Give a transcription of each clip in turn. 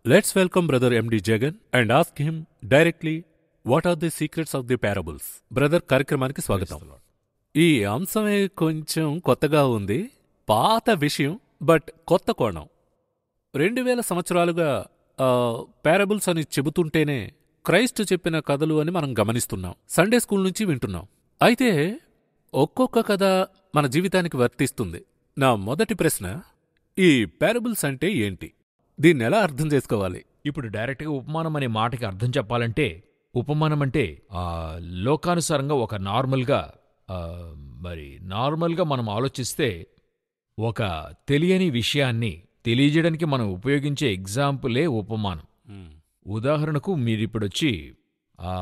Let's welcome Brother MD Jagan and ask him directly what are the secrets of the parables. Brother కార్యక్రమానికి స్వాగతం ఈ అంశమే కొంచెం కొత్తగా ఉంది పాత విషయం బట్ కొత్త కోణం రెండు వేల సంవత్సరాలుగా పారబుల్స్ అని చెబుతుంటేనే క్రైస్ట్ చెప్పిన కథలు అని మనం గమనిస్తున్నాం సండే స్కూల్ నుంచి వింటున్నాం అయితే ఒక్కొక్క కథ మన జీవితానికి వర్తిస్తుంది నా మొదటి ప్రశ్న ఈ పారబుల్స్ అంటే ఏంటి దీన్ని ఎలా అర్థం చేసుకోవాలి ఇప్పుడు డైరెక్ట్గా ఉపమానం అనే మాటకి అర్థం చెప్పాలంటే ఉపమానం అంటే ఆ, లోకానుసారంగా ఒక నార్మల్గా ఆ, మరి నార్మల్గా మనం ఆలోచిస్తే ఒక తెలియని విషయాన్ని తెలియజేయడానికి మనం ఉపయోగించే ఎగ్జాంపులే ఉపమానం ఉదాహరణకు మీరిప్పుడొచ్చి ఆ,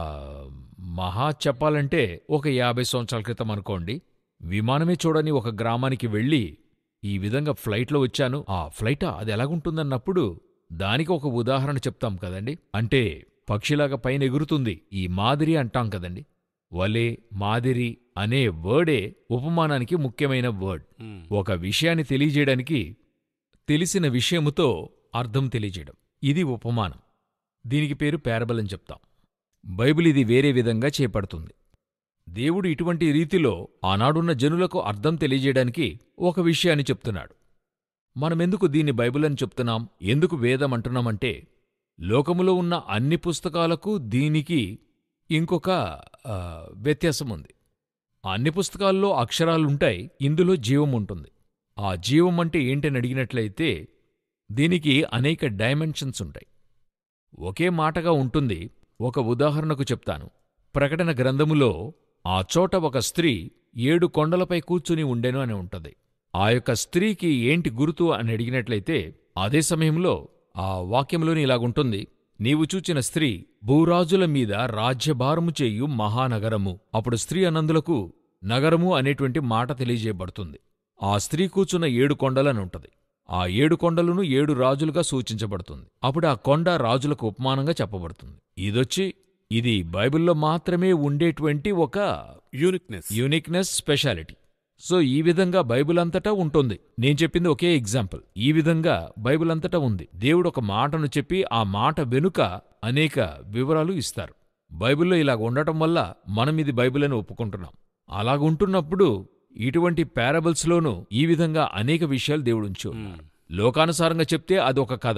మహా చెప్పాలంటే ఒక యాభై సంవత్సరాల క్రితం అనుకోండి విమానమే చూడని ఒక గ్రామానికి వెళ్ళి ఈ విధంగా ఫ్లైట్లో వచ్చాను ఆ ఫ్లైటా అది ఎలాగుంటుందన్నప్పుడు దానికి ఒక ఉదాహరణ చెప్తాం కదండి అంటే పక్షిలాగా పైన ఎగురుతుంది ఈ మాదిరి అంటాం కదండి వలే మాదిరి అనే వర్డే ఉపమానానికి ముఖ్యమైన వర్డ్ ఒక విషయాన్ని తెలియజేయడానికి తెలిసిన విషయముతో అర్థం తెలియజేయడం ఇది ఉపమానం దీనికి పేరు పారబల్ అని చెప్తాం బైబిల్ ఇది వేరే విధంగా చేపడుతుంది దేవుడు ఇటువంటి రీతిలో ఆనాడున్న జనులకు అర్థం తెలియజేయడానికి ఒక విషయాన్ని చెప్తున్నాడు మనమెందుకు దీన్ని బైబిల్ అని చెప్తున్నాం ఎందుకు వేదం అంటున్నామంటే లోకములో ఉన్న అన్ని పుస్తకాలకు దీనికి ఇంకొక ఆ, వ్యత్యాసం ఉంది అన్ని పుస్తకాల్లో అక్షరాలుంటాయి ఇందులో జీవం ఉంటుంది ఆ జీవం అంటే ఏంటని అడిగినట్లయితే దీనికి అనేక డైమెన్షన్స్ ఉంటాయి ఒకే మాటగా ఉంటుంది ఒక ఉదాహరణకు చెప్తాను ప్రకటన గ్రంథములో ఆ చోట ఒక స్త్రీ ఏడు కొండలపై కూర్చుని ఉండెను అని ఉంటది ఆ యొక్క స్త్రీకి ఏంటి గుర్తు అని అడిగినట్లయితే అదే సమయంలో ఆ వాక్యంలోని ఇలాగుంటుంది నీవు చూచిన స్త్రీ భూరాజుల మీద రాజ్యభారము చేయు మహానగరము అప్పుడు స్త్రీ అనందులకు నగరము అనేటువంటి మాట తెలియజేయబడుతుంది ఆ స్త్రీ కూర్చున్న ఏడు కొండలని ఉంటది ఆ ఏడు కొండలను ఏడు రాజులుగా సూచించబడుతుంది అప్పుడు ఆ కొండ రాజులకు ఉపమానంగా చెప్పబడుతుంది ఇదొచ్చి ఇది బైబిల్లో మాత్రమే ఉండేటువంటి ఒక యూనిక్నెస్ యూనిక్నెస్ స్పెషాలిటీ సో ఈ విధంగా బైబిల్ అంతటా ఉంటుంది నేను చెప్పింది ఒకే ఎగ్జాంపుల్ ఈ విధంగా బైబిల్ అంతటా ఉంది దేవుడు ఒక మాటను చెప్పి ఆ మాట వెనుక అనేక వివరాలు ఇస్తారు బైబిల్లో ఇలాగ ఉండటం వల్ల మనం ఇది బైబిల్ అని ఒప్పుకుంటున్నాం అలాగుంటున్నప్పుడు ఇటువంటి పారబుల్స్లోనూ ఈ విధంగా అనేక విషయాలు దేవుడు ఉంచి ఉన్నారు. లోకానుసారంగా చెప్తే అదొక కథ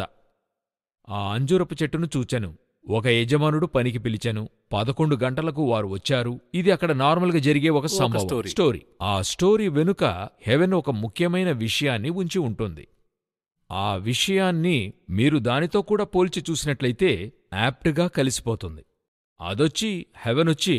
ఆ అంజూరపు చెట్టును చూచాను ఒక యజమానుడు పనికి పిలిచాను పదకొండు గంటలకు వారు వచ్చారు ఇది అక్కడ నార్మల్గా జరిగే ఒక సంభవం story. స్టోరీ ఆ స్టోరీ వెనుక హెవెన్ ఒక ముఖ్యమైన విషయాన్ని ఉంచి ఉంటుంది ఆ విషయాన్ని మీరు దానితో కూడా పోల్చి చూసినట్లయితే యాప్ట్గా కలిసిపోతుంది అదొచ్చి హెవెన్ వచ్చి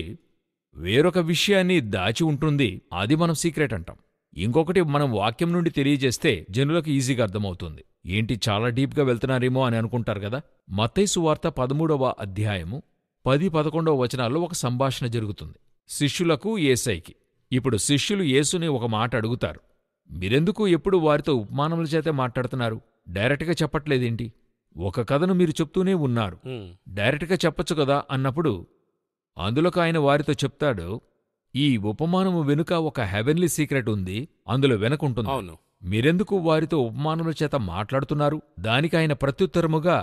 వేరొక విషయాన్ని దాచి ఉంటుంది అది మనం సీక్రెట్ అంటాం ఇంకొకటి మనం వాక్యం నుండి తెలియజేస్తే జనులకు ఈజీగా అర్థమవుతుంది ఏంటి చాలా డీప్గా వెళ్తున్నారేమో అని అనుకుంటారు కదా మత్తైసు వార్త పదమూడవ అధ్యాయము పది పదకొండవ వచనాల్లో ఒక సంభాషణ జరుగుతుంది శిష్యులకు ఏసైకి ఇప్పుడు శిష్యులు యేసుని ఒక మాట అడుగుతారు మీరెందుకు ఎప్పుడు వారితో ఉపమానముల చేతే మాట్లాడుతున్నారు డైరెక్ట్గా చెప్పట్లేదేంటి ఒక కథను మీరు చెప్తూనే ఉన్నారు డైరెక్ట్గా చెప్పొచ్చు కదా అన్నప్పుడు అందులోకి ఆయన వారితో చెప్తాడు ఈ ఉపమానము వెనుక ఒక హెవెన్లీ సీక్రెట్ ఉంది అందులో వెనకుంటుంది అవును మీరెందుకు వారితో ఉపమానముల చేత మాట్లాడుతున్నారు దానికి ఆయన ప్రత్యుత్తరముగా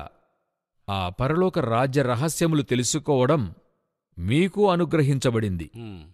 ఆ పరలోక రాజ్య రహస్యములు తెలుసుకోవడం మీకు అనుగ్రహించబడింది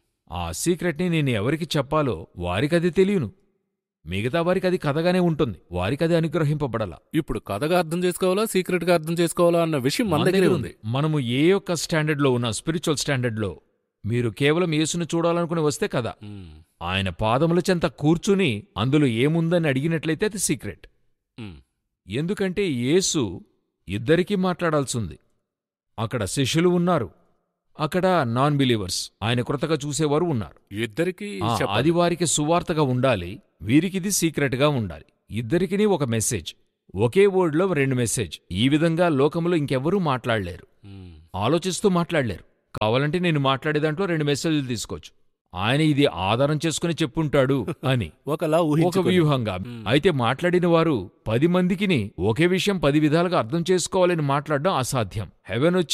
ఆ సీక్రెట్ని నేను ఎవరికి చెప్పాలో వారికది తెలియను మిగతా వారికి అది కథగానే ఉంటుంది వారికది అనుగ్రహింపబడలా ఇప్పుడు కథగా అర్థం చేసుకోవాలా సీక్రెట్ గా అర్థం చేసుకోవాలా అన్న విషయం మన దగ్గరే ఉంది మనము ఏ యొక్క స్టాండర్డ్లో ఉన్న స్పిరిచువల్ స్టాండర్డ్లో మీరు కేవలం యేసును చూడాలనుకుని వస్తే కదా మ్మ్. ఆయన పాదముల చెంత కూర్చుని అందులో ఏముందని అడిగినట్లయితే అది సీక్రెట్ మ్మ్. ఎందుకంటే యేసు ఇద్దరికీ మాట్లాడాల్సింది అక్కడ శిష్యులు ఉన్నారు అక్కడ నాన్ బిలీవర్స్ ఆయన కృతగా చూసేవారు ఉన్నారు ఇద్దరికి ఆ, అది వారికి సువార్తగా ఉండాలి వీరికిది సీక్రెట్గా ఉండాలి ఇద్దరికిని ఒక మెసేజ్ ఒకే వర్డ్లో రెండు మెసేజ్ ఈ విధంగా లోకంలో ఇంకెవ్వరూ మాట్లాడలేరు ఆలోచిస్తూ మాట్లాడలేరు కావాలంటే నేను మాట్లాడే దాంట్లో రెండు మెసేజ్లు తీసుకోవచ్చు ఆయన ఇది ఆధారం చేసుకుని చెప్పుంటాడు అని ఒకలా ఒక ఊహించుకొని. వ్యూహంగా అయితే మాట్లాడిన వారు పది మందికిని ఒకే విషయం పది విధాలుగా అర్థం చేసుకోవాలని మాట్లాడడం అసాధ్యం హెవెన్ వచ్చి